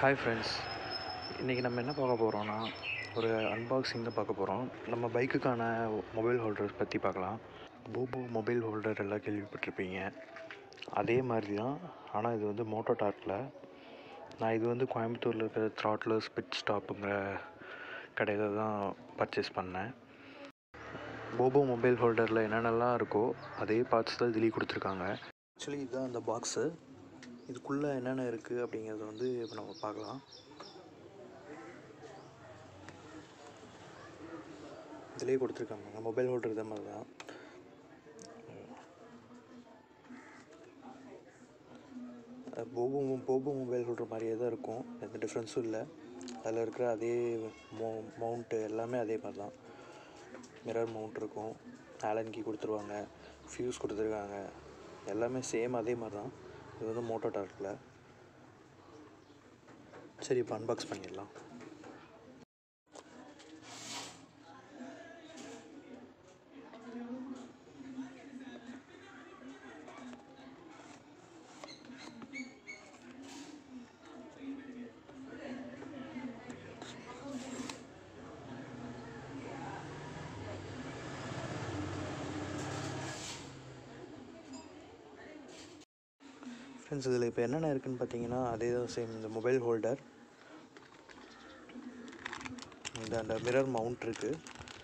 hi friends இன்றைக்கி நம்ம என்ன பார்க்க போகிறோன்னா ஒரு அன்பாக்சிங் தான் பார்க்க போகிறோம் நம்ம பைக்குக்கான மொபைல் ஹோல்டர்ஸ் பற்றி பார்க்கலாம் போபோ மொபைல் ஹோல்டர் எல்லாம் கேள்விப்பட்டிருப்பீங்க அதே மாதிரி தான் ஆனால் இது வந்து மோட்டோ டார்க்கில் நான் இது வந்து கோயம்புத்தூரில் இருக்கிற த்ராட்லர் ஸ்பிட் ஸ்டாப்புங்கிற கடையில் தான் பர்ச்சேஸ் பண்ணேன் போபோ மொபைல் ஹோல்டரில் என்னென்னலாம் இருக்கோ அதே பார்ட்ஸ் தான் இதுலேயும் கொடுத்துருக்காங்க ஆக்சுவலி இதுதான் அந்த பாக்ஸு இதுக்குள்ளே என்னென்ன இருக்குது அப்படிங்கிறத வந்து இப்போ நம்ம பார்க்கலாம் இதிலே கொடுத்துருக்காங்க மொபைல் ஹோல்டர் இதே மாதிரி தான் அஹ் போபோ போபோ மொபைல் ஹோல்டர் மாதிரியே தான் இருக்கும் எந்த டிஃப்ரென்ஸும் இல்லை அதில் இருக்கிற அதே மோ மவுண்ட்டு எல்லாமே அதே மாதிரி தான் மிரர் மவுண்ட் இருக்கும் ஆலன் கீ கொடுத்துருவாங்க ஃபியூஸ் கொடுத்துருக்காங்க எல்லாமே சேம் அதே மாதிரி தான் இது வந்து மோட்டோ டார்க்கில் சரி இப்போ அன்பாக்ஸ் பண்ணிடலாம் ஃப்ரெண்ட்ஸ் இதில் இப்போ என்னென்ன இருக்குன்னு பார்த்தீங்கன்னா அதே தான் சேம் இந்த மொபைல் ஹோல்டர் இந்த அந்த மிரர் மவுண்ட் இருக்குது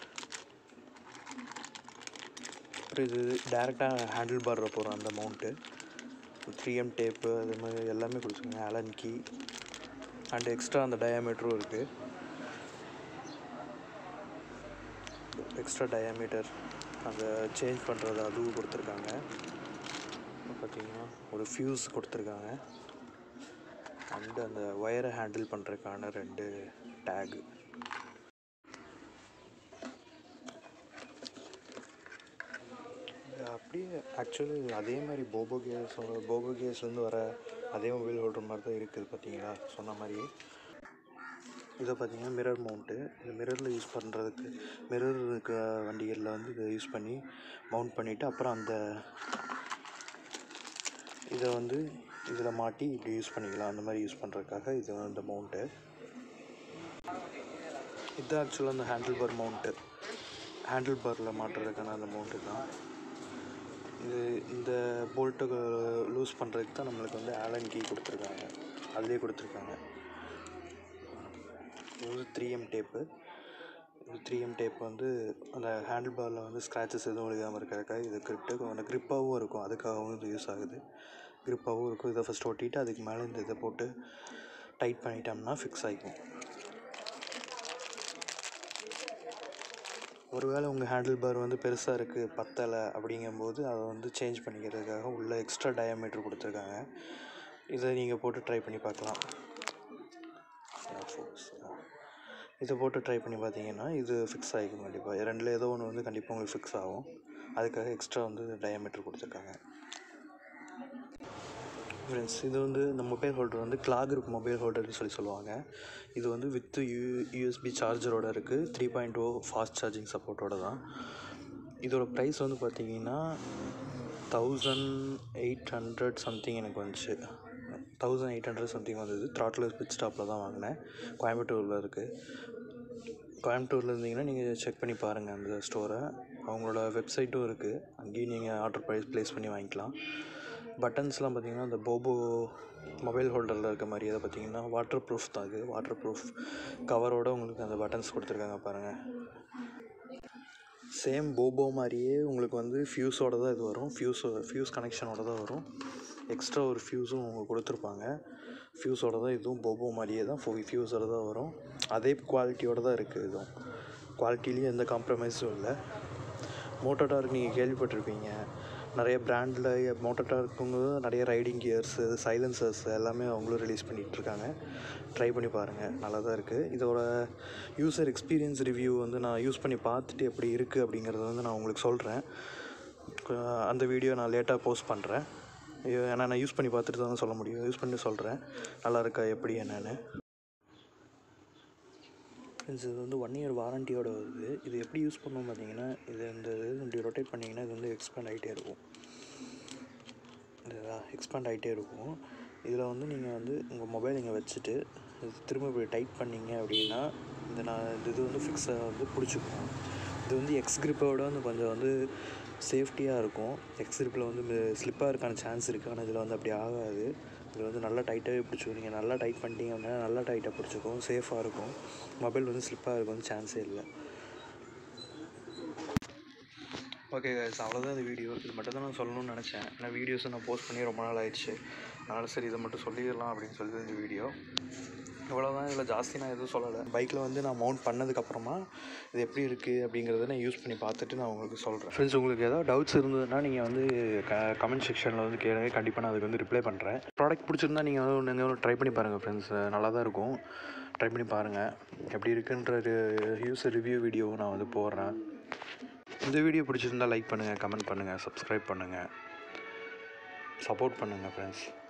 அப்புறம் இது டேரெக்டாக ஹேண்டில் பாரில் போகிற அந்த மவுண்ட்டு த்ரீ எம் டேப்பு அது மாதிரி எல்லாமே கொடுத்துருங்க அலன் கீ அண்ட் எக்ஸ்ட்ரா அந்த டயாமீட்டரும் இருக்குது எக்ஸ்ட்ரா டயாமீட்டர் அந்த சேஞ்ச் பண்ணுறது அதுவும் கொடுத்துருக்காங்க பார்த்தீங்கன்னா ஒரு ஃபியூஸ் கொடுத்துருக்காங்க அண்டு அந்த ஒயரை ஹேண்டில் பண்ணுறதுக்கான ரெண்டு டேகு அப்படியே ஆக்சுவலி அதே மாதிரி போபோ கேஸ் போபோ கேஸ்லேருந்து வர அதே மொபைல் ஹோல்டர் மாதிரி தான் இருக்குது பார்த்தீங்களா சொன்ன மாதிரியே இதை பார்த்தீங்கன்னா மிரர் மவுண்ட்டு இந்த மிரரில் யூஸ் பண்ணுறதுக்கு மிரர் இருக்க வண்டிகளில் வந்து இதை யூஸ் பண்ணி மவுண்ட் பண்ணிவிட்டு அப்புறம் அந்த இதை வந்து இதில் மாட்டி இப்படி யூஸ் பண்ணிக்கலாம் அந்த மாதிரி யூஸ் பண்ணுறதுக்காக இது அந்த மவுண்ட்டு இது ஆக்சுவலாக அந்த ஹேண்டில் பார் மவுண்ட்டு ஹேண்டில் பாரில் மாட்டுறதுக்கான அந்த மவுண்ட்டு தான் இது இந்த போல்ட்டை லூஸ் பண்ணுறதுக்கு தான் நம்மளுக்கு வந்து ஆலன் கீ கொடுத்துருக்காங்க அதுலேயே கொடுத்துருக்காங்க இது வந்து த்ரீ எம் டேப்பு இது த்ரீ எம் டேப் வந்து அந்த ஹேண்டில் பாரில் வந்து ஸ்க்ராச்சஸ் எதுவும் விழுகாமல் இருக்கிறதுக்காக இது கிரிப்ட்டு கொஞ்சம் க்ரிப்பாகவும் இருக்கும் அதுக்காகவும் இது யூஸ் ஆகுது க்ரிப்பாகவும் இருக்கும் இதை ஃபஸ்ட் ஒட்டிட்டு அதுக்கு மேலே இந்த இதை போட்டு டைட் பண்ணிட்டோம்னா ஃபிக்ஸ் ஆகிக்கும் ஒருவேளை உங்கள் ஹேண்டில் பார் வந்து பெருசாக இருக்குது பத்தலை அப்படிங்கும்போது அதை வந்து சேஞ்ச் பண்ணிக்கிறதுக்காக உள்ள எக்ஸ்ட்ரா டயாமீட்டர் கொடுத்துருக்காங்க இதை நீங்கள் போட்டு ட்ரை பண்ணி பார்க்கலாம் இதை போட்டு ட்ரை பண்ணி பார்த்தீங்கன்னா இது ஃபிக்ஸ் ஆகிக்கும் கண்டிப்பாக ரெண்டில் ஏதோ ஒன்று வந்து கண்டிப்பாக உங்களுக்கு ஃபிக்ஸ் ஆகும் அதுக்காக எக்ஸ்ட்ரா வந்து டயாமீட்டர் கொடுத்துருக்காங்க ஃப்ரெண்ட்ஸ் இது வந்து இந்த மொபைல் ஹோல்டர் வந்து கிளாக் குரூப் மொபைல் ஹோல்டர்னு சொல்லி சொல்லுவாங்க இது வந்து வித் யூ யூஎஸ்பி சார்ஜரோட இருக்குது three point O fast charging சப்போர்ட்டோட தான் இதோட ப்ரைஸ் வந்து பார்த்தீங்கன்னா தௌசண்ட் எயிட் ஹண்ட்ரட் சம்திங் எனக்கு வந்துச்சு தௌசண்ட் எயிட் ஹண்ட்ரட் சம்திங் வந்தது த்ராட்டில் ஸ்பிட் ஸ்டாப்பில் தான் வாங்கினேன் கோயம்புத்தூரில் இருக்குது கோயம்புத்தூரில் இருந்தீங்கன்னா நீங்கள் செக் பண்ணி பாருங்கள் அந்த ஸ்டோரை அவங்களோட வெப்சைட்டும் இருக்குது அங்கேயும் நீங்கள் ஆர்டர் ப்ரைஸ் ப்ளேஸ் பண்ணி வாங்கிக்கலாம் பட்டன்ஸ்லாம் பார்த்தீங்கன்னா அந்த போபோ மொபைல் ஹோல்டரில் இருக்க மாதிரி அதை பார்த்தீங்கன்னா வாட்டர் ப்ரூஃப் தான் இது வாட்டர் ப்ரூஃப் கவரோட உங்களுக்கு அந்த பட்டன்ஸ் கொடுத்துருக்காங்க பாருங்கள் சேம் போபோ மாதிரியே உங்களுக்கு வந்து ஃப்யூஸோட தான் இது வரும் ஃப்யூஸ் ஃப்யூஸ் கனெக்ஷனோட தான் வரும் எக்ஸ்ட்ரா ஒரு ஃப்யூஸும் அவங்க கொடுத்துருப்பாங்க ஃப்யூஸோட தான் இதுவும் போபோ மாதிரியே தான் ஃபோ ஃப்யூஸோட தான் வரும் அதே குவாலிட்டியோட தான் இருக்குது இதுவும் குவாலிட்டிலையும் எந்த காம்ப்ரமைஸும் இல்லை மோட்டோடார்க் நீங்கள் கேள்விப்பட்டிருப்பீங்க நிறைய பிராண்டில் மோட்டோடார்க்குங்க நிறைய ரைடிங் கியர்ஸு சைலன்சர்ஸ் எல்லாமே அவங்களும் ரிலீஸ் பண்ணிகிட்ருக்காங்க ட்ரை பண்ணி பாருங்கள் நல்லா தான் இருக்குது இதோட யூசர் எக்ஸ்பீரியன்ஸ் ரிவ்யூ வந்து நான் யூஸ் பண்ணி பார்த்துட்டு எப்படி இருக்குது அப்படிங்கிறத வந்து நான் உங்களுக்கு சொல்கிறேன் அந்த வீடியோ நான் லேட்டாக போஸ்ட் பண்ணுறேன் ஏன்னா நான் யூஸ் பண்ணி பார்த்துட்டு தான் சொல்ல முடியும் யூஸ் பண்ணி சொல்கிறேன் நல்லா இருக்கா எப்படி என்னென்னு இது வந்து ஒன் இயர் வாரண்டியோட வருது இது எப்படி யூஸ் பண்ணோம் பார்த்தீங்கன்னா இது இந்த இது இப்படி ரொட்டேட் பண்ணிங்கன்னா இது வந்து எக்ஸ்பேண்ட் ஆகிட்டே இருக்கும் எக்ஸ்பேண்ட் ஆகிட்டே இருக்கும் இதில் வந்து நீங்கள் வந்து உங்கள் மொபைல் இங்கே வச்சுட்டு இது திரும்ப இப்படி டைட் பண்ணிங்க அப்படின்னா இந்த நான் இந்த இது வந்து ஃபிக்ஸாக வந்து பிடிச்சிக்கும் இது வந்து எக்ஸ் கிரிப்போட வந்து கொஞ்சம் வந்து சேஃப்டியாக இருக்கும் எக்ஸ் கிரிப்பில் வந்து ஸ்லிப்பாக இருக்கான சான்ஸ் இருக்குது ஆனால் இதில் வந்து அப்படி ஆகாது இதில் வந்து நல்லா டைட்டாகவே பிடிச்சிக்கும் நீங்கள் நல்லா டைட் பண்ணிட்டீங்க அப்படின்னா நல்லா டைட்டாக பிடிச்சிக்கும் சேஃபாக இருக்கும் மொபைல் வந்து ஸ்லிப்பாக இருக்கும் சான்ஸே இல்லை ஓகே கைஸ் அவ்வளோதான் இந்த வீடியோ இது மட்டும் தான் நான் சொல்லணும்னு நினச்சேன் ஏன்னா வீடியோஸை நான் போஸ்ட் பண்ணி ரொம்ப நாள் ஆயிடுச்சு அதனால் சரி இதை மட்டும் சொல்லிடலாம் அப்படின்னு சொல்லிட்டு இந்த வீடியோ இவ்வளோதான் இதில் ஜாஸ்தி நான் எதுவும் சொல்லலை பைக்கில் வந்து நான் மவுண்ட் பண்ணதுக்கப்புறமா இது எப்படி இருக்குது அப்படிங்கிறத நான் யூஸ் பண்ணி பார்த்துட்டு நான் உங்களுக்கு சொல்கிறேன் ஃப்ரெண்ட்ஸ் உங்களுக்கு ஏதாவது டவுட்ஸ் இருந்ததுன்னா நீங்கள் வந்து க கமெண்ட் செக்ஷனில் வந்து கேளுங்க கண்டிப்பாக நான் அதுக்கு வந்து ரிப்ளை பண்ணுறேன் ப்ராடக்ட் பிடிச்சிருந்தா நீங்கள் வந்து நீங்கள் ட்ரை பண்ணி பாருங்கள் ஃப்ரெண்ட்ஸ் நல்லா தான் இருக்கும் ட்ரை பண்ணி பாருங்கள் எப்படி இருக்குன்ற யூஸர் ரிவ்யூ வீடியோ நான் வந்து போடுறேன் இந்த வீடியோ பிடிச்சிருந்தா லைக் பண்ணுங்கள் கமெண்ட் பண்ணுங்கள் சப்ஸ்கிரைப் பண்ணுங்கள் சப்போர்ட் பண்ணுங்கள் ஃப்ரெண்ட்ஸ்